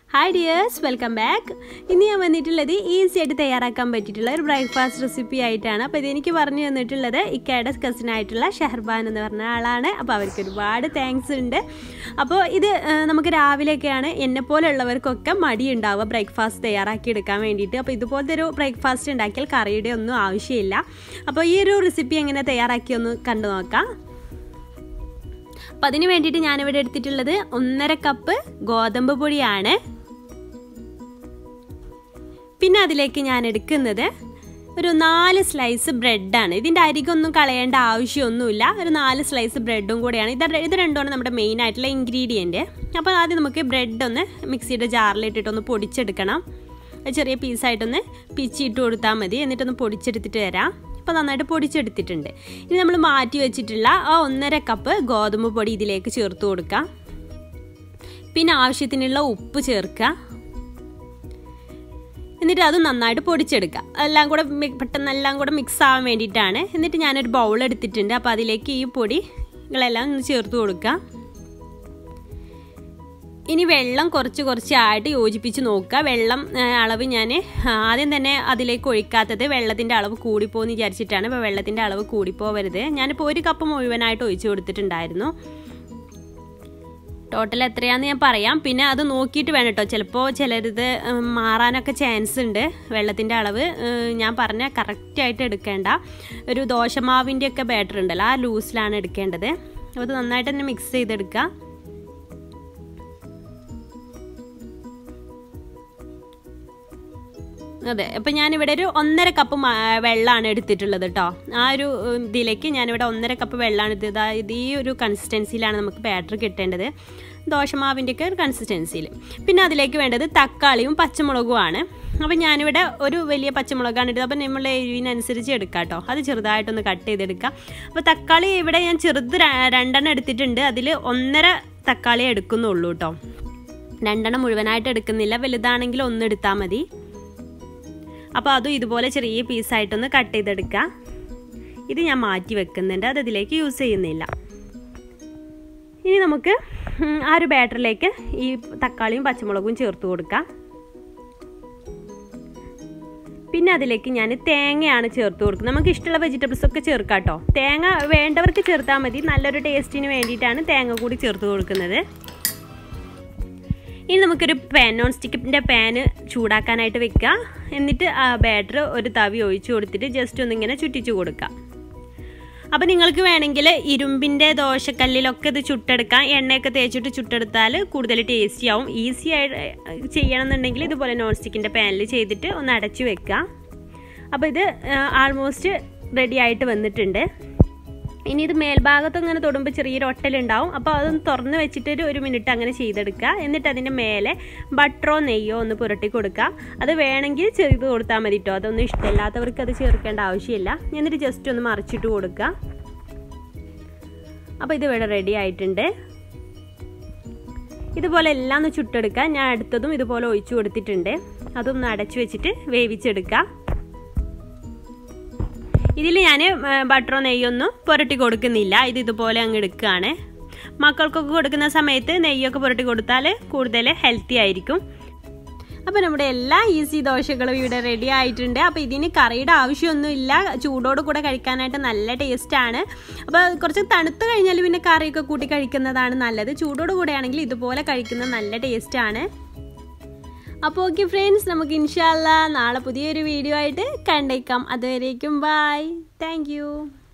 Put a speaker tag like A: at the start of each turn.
A: hi dears welcome back ഇന്ന് ഞാൻ വന്നിട്ടുള്ളത് ഈസി ആയിട്ട് തയ്യാറാക്കാൻ പറ്റിയിട്ടുള്ള ഒരു ബ്രേക്ക്ഫാസ്റ്റ് റെസിപ്പി ആയിട്ടാണ് അപ്പോൾ ഇതെനിക്ക് പറഞ്ഞു തന്നിട്ടുള്ളത് ഇക്കയുടെ കസിൻ ആയിട്ടുള്ള ഷെഹർബാൻ എന്ന് പറഞ്ഞ ആളാണ് അപ്പോൾ അവർക്ക് ഒരുപാട് താങ്ക്സ് ഉണ്ട് അപ്പോൾ ഇത് ആ, നമുക്ക് രാവിലെയൊക്കെയാണ് എന്നെ പോലെയുള്ളവർക്കൊക്കെ മടി ഉണ്ടാവുക ബ്രേക്ക്ഫാസ്റ്റ് തയ്യാറാക്കി എടുക്കാൻ വേണ്ടിയിട്ട് അപ്പോൾ ഇതുപോലത്തെ ഒരു ബ്രേക്ക്ഫാസ്റ്റ് ഉണ്ടാക്കിയാൽ കറിയുടെ ഒന്നും ആവശ്യമില്ല അപ്പോൾ ഈ ഒരു റെസിപ്പി എങ്ങനെ തയ്യാറാക്കിയൊന്ന് കണ്ടു നോക്കാം അപ്പം അതിന് വേണ്ടിയിട്ട് ഞാനിവിടെ എടുത്തിട്ടുള്ളത് ഒന്നര കപ്പ് ഗോതമ്പ് പൊടിയാണ് പിന്നെ അതിലേക്ക് ഞാൻ എടുക്കുന്നത് ഒരു നാല് സ്ലൈസ് ബ്രെഡാണ് ഇതിൻ്റെ അരികൊന്നും കളയേണ്ട ആവശ്യമൊന്നുമില്ല ഒരു നാല് സ്ലൈസ് ബ്രെഡും കൂടെയാണ് ഇത് ഇത് രണ്ടുമാണ് നമ്മുടെ മെയിൻ ആയിട്ടുള്ള ഇൻഗ്രീഡിയൻറ്റ് അപ്പോൾ ആദ്യം നമുക്ക് ബ്രെഡ് ഒന്ന് മിക്സിയുടെ ജാറിലിട്ടിട്ടൊന്ന് പൊടിച്ചെടുക്കണം അത് ചെറിയ പീസായിട്ടൊന്ന് പിച്ചിട്ട് കൊടുത്താൽ മതി എന്നിട്ടൊന്ന് പൊടിച്ചെടുത്തിട്ട് വരാം അപ്പോൾ നന്നായിട്ട് പൊടിച്ചെടുത്തിട്ടുണ്ട് ഇനി നമ്മൾ മാറ്റി വെച്ചിട്ടുള്ള ആ ഒന്നര കപ്പ് ഗോതമ്പ് പൊടി ഇതിലേക്ക് ചേർത്ത് കൊടുക്കാം പിന്നെ ആവശ്യത്തിനുള്ള ഉപ്പ് ചേർക്കുക എന്നിട്ട് അത് നന്നായിട്ട് പൊടിച്ചെടുക്കുക എല്ലാം കൂടെ മി- പെട്ടെന്ന് എല്ലാം കൂടെ മിക്സ് ആവാൻ വേണ്ടിയിട്ടാണ് എന്നിട്ട് ഞാനൊരു ബൗൾ എടുത്തിട്ടുണ്ട് അപ്പോൾ അതിലേക്ക് ഈ പൊടികളെല്ലാം ഒന്ന് ചേർത്ത് കൊടുക്കുക ഇനി വെള്ളം കുറച്ച് കുറച്ചായിട്ട് യോജിപ്പിച്ച് നോക്കുക വെള്ളം ആ, അളവ് ഞാൻ ആദ്യം തന്നെ അതിലേക്ക് ഒഴിക്കാത്തത് വെള്ളത്തിൻ്റെ അളവ് കൂടിപ്പോന്ന് വിചാരിച്ചിട്ടാണ് ഇപ്പോൾ വെള്ളത്തിൻ്റെ അളവ് കൂടിപ്പോവരുത് ഞാനിപ്പോൾ ഒരു കപ്പ് മുഴുവനായിട്ട് ഒഴിച്ചു കൊടുത്തിട്ടുണ്ടായിരുന്നു ടോട്ടൽ എത്രയാന്ന് ഞാൻ പറയാം പിന്നെ അത് നോക്കിയിട്ട് വേണം കേട്ടോ ചിലപ്പോൾ ചിലരിത് ഉം, മാറാനൊക്കെ ചാൻസ് ഉണ്ട് വെള്ളത്തിൻ്റെ അളവ് ഉം, ഞാൻ പറഞ്ഞ കറക്റ്റായിട്ട് എടുക്കേണ്ട ഒരു ദോശമാവിൻ്റെ ഒക്കെ ബാറ്റർ ഉണ്ടല്ലോ ആ ലൂസിലാണ് എടുക്കേണ്ടത് അപ്പോൾ അത് നന്നായിട്ട് തന്നെ മിക്സ് ചെയ്തെടുക്കുക അതെ അപ്പം ഞാനിവിടെ ഒരു ഒന്നര കപ്പ് മ- വെള്ളമാണ് എടുത്തിട്ടുള്ളത് കേട്ടോ ആ ഒരു ഉം, ഇതിലേക്ക് ഞാനിവിടെ ഒന്നര കപ്പ് വെള്ളമാണ് ഇത് ഇതാ ഇത് ഈ ഒരു കൺസിസ്റ്റൻസിയിലാണ് നമുക്ക് ബാറ്റർ കിട്ടേണ്ടത് ദോശമാവിൻ്റെയൊക്കെ ഒരു കൺസിസ്റ്റൻസിയിൽ പിന്നെ അതിലേക്ക് വേണ്ടത് തക്കാളിയും പച്ചമുളകുമാണ് അപ്പം ഞാനിവിടെ ഒരു വലിയ പച്ചമുളകാണ് ഇട്ടത് അപ്പം നമ്മൾ എരിവിനനുസരിച്ച് എടുക്കാം കേട്ടോ അത് ചെറുതായിട്ടൊന്ന് കട്ട് ചെയ്തെടുക്കാം അപ്പോൾ തക്കാളി ഇവിടെ ഞാൻ ചെറുത് ര- രണ്ടെണ്ണം എടുത്തിട്ടുണ്ട് അതിൽ ഒന്നര തക്കാളി എടുക്കുന്നുള്ളൂ കേട്ടോ രണ്ടെണ്ണം മുഴുവനായിട്ട് എടുക്കുന്നില്ല വലുതാണെങ്കിൽ ഒന്ന് എടുത്താൽ മതി അപ്പോൾ അതും ഇതുപോലെ ചെറിയ പീസായിട്ടൊന്ന് കട്ട് ചെയ്തെടുക്കുക ഇത് ഞാൻ മാറ്റി വെക്കുന്നുണ്ട് അത് ഇതിലേക്ക് യൂസ് ചെയ്യുന്നില്ല ഇനി നമുക്ക് ഉം, ആ ഒരു ബാറ്ററിലേക്ക് ഈ തക്കാളിയും പച്ചമുളകും ചേർത്ത് കൊടുക്കാം പിന്നെ അതിലേക്ക് ഞാൻ തേങ്ങയാണ് ചേർത്ത് കൊടുക്കുന്നത് നമുക്ക് ഇഷ്ടമുള്ള വെജിറ്റബിൾസ് ഒക്കെ ചേർക്കാം കേട്ടോ തേങ്ങ വേണ്ടവർക്ക് ചേർത്താൽ മതി നല്ലൊരു ടേസ്റ്റിന് വേണ്ടിയിട്ടാണ് തേങ്ങ കൂടി ചേർത്ത് കൊടുക്കുന്നത് ഇനി നമുക്കൊരു പാൻ നോൺ സ്റ്റിക്കിൻ്റെ പാന് ചൂടാക്കാനായിട്ട് വെക്കുക എന്നിട്ട് ആ ബാറ്റർ ഒരു തവി ഒഴിച്ചു കൊടുത്തിട്ട് ജസ്റ്റ് ഒന്നിങ്ങനെ ചുറ്റിച്ചു കൊടുക്കുക അപ്പോൾ നിങ്ങൾക്ക് വേണമെങ്കിൽ ഇരുമ്പിൻ്റെ ദോശക്കല്ലിലൊക്കെ ഇത് ചുട്ടെടുക്കാം എണ്ണയൊക്കെ തേച്ചിട്ട് ചുട്ടെടുത്താൽ കൂടുതൽ ടേസ്റ്റി ആവും ഈസി ആയിട്ട് ചെയ്യണമെന്നുണ്ടെങ്കിൽ ഇതുപോലെ നോൺ സ്റ്റിക്കിൻ്റെ പാനിൽ ചെയ്തിട്ട് ഒന്ന് അടച്ചു വെക്കുക അപ്പോൾ ഇത് ആൾമോസ്റ്റ് റെഡി ആയിട്ട് വന്നിട്ടുണ്ട് ഇനി ഇത് മേൽഭാഗത്ത് ഇങ്ങനെ തൊടുമ്പോൾ ചെറിയൊരു ഒട്ടലുണ്ടാവും അപ്പോൾ അതൊന്ന് തുറന്ന് വെച്ചിട്ട് ഒരു ഒരു മിനിറ്റ് അങ്ങനെ ചെയ്തെടുക്കുക എന്നിട്ട് അതിൻ്റെ മേലെ ബട്ടറോ നെയ്യോ ഒന്ന് പുരട്ടി കൊടുക്കുക അത് വേണമെങ്കിൽ ചെയ്ത് കൊടുത്താൽ മതി കേട്ടോ അതൊന്നും ഇഷ്ടമില്ലാത്തവർക്ക് അത് ചേർക്കേണ്ട ആവശ്യമില്ല എന്നിട്ട് ജസ്റ്റ് ഒന്ന് മറിച്ചിട്ട് കൊടുക്കുക അപ്പോൾ ഇത് ഇവിടെ റെഡി ആയിട്ടുണ്ട് ഇതുപോലെ എല്ലാം ഒന്ന് ചുട്ടെടുക്കുക ഞാൻ അടുത്തതും ഇതുപോലെ ഒഴിച്ചു കൊടുത്തിട്ടുണ്ട് അതൊന്ന് അടച്ചു വെച്ചിട്ട് വേവിച്ചെടുക്കുക ഇതിൽ ഞാൻ ബട്ടറോ നെയ്യൊന്നും പുരട്ടി കൊടുക്കുന്നില്ല ഇത് ഇതുപോലെ അങ്ങ് എടുക്കുകയാണ് മക്കൾക്കൊക്കെ കൊടുക്കുന്ന സമയത്ത് നെയ്യൊക്കെ പുരട്ടി കൊടുത്താൽ കൂടുതൽ ഹെൽത്തി ആയിരിക്കും അപ്പോൾ നമ്മുടെ എല്ലാ ഈസി ദോശകളും ഇവിടെ റെഡി ആയിട്ടുണ്ട് അപ്പോൾ ഇതിന് കറിയുടെ ആവശ്യമൊന്നുമില്ല ചൂടോട് കൂടെ കഴിക്കാനായിട്ട് നല്ല ടേസ്റ്റാണ് അപ്പോൾ കുറച്ച് തണുത്ത് കഴിഞ്ഞാൽ പിന്നെ കറിയൊക്കെ കൂട്ടി കഴിക്കുന്നതാണ് നല്ലത് ചൂടോട് കൂടെ ആണെങ്കിൽ ഇതുപോലെ കഴിക്കുന്നത് നല്ല ടേസ്റ്റാണ് അപ്പോൾ ഓക്കെ ഫ്രണ്ട്സ് നമുക്ക് ഇൻഷാല്ല നാളെ പുതിയൊരു വീഡിയോ ആയിട്ട് കണ്ടേക്കാം അതുവരേക്കും ബായ് താങ്ക്